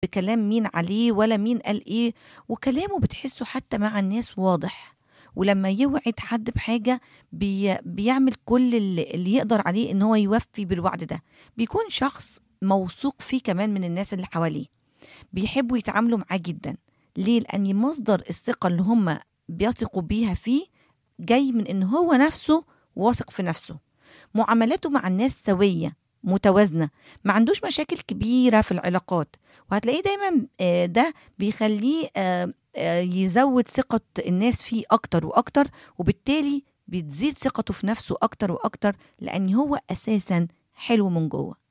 بكلام مين عليه ولا مين قال ايه وكلامه بتحسه حتى مع الناس واضح ولما يوعد حد بحاجة بي بيعمل كل اللي, اللي يقدر عليه ان هو يوفي بالوعد ده بيكون شخص موثوق فيه كمان من الناس اللي حواليه بيحبوا يتعاملوا معاه جدا ليه لان مصدر الثقة اللي هم بيثقوا بيها فيه جاي من ان هو نفسه واثق في نفسه معاملاته مع الناس سوية متوازنة ما عندوش مشاكل كبيرة في العلاقات وهتلاقيه دايما آه، ده بيخليه آه، آه، يزود ثقة الناس فيه أكتر وأكتر وبالتالي بتزيد ثقته في نفسه أكتر وأكتر لأن هو أساسا حلو من جوه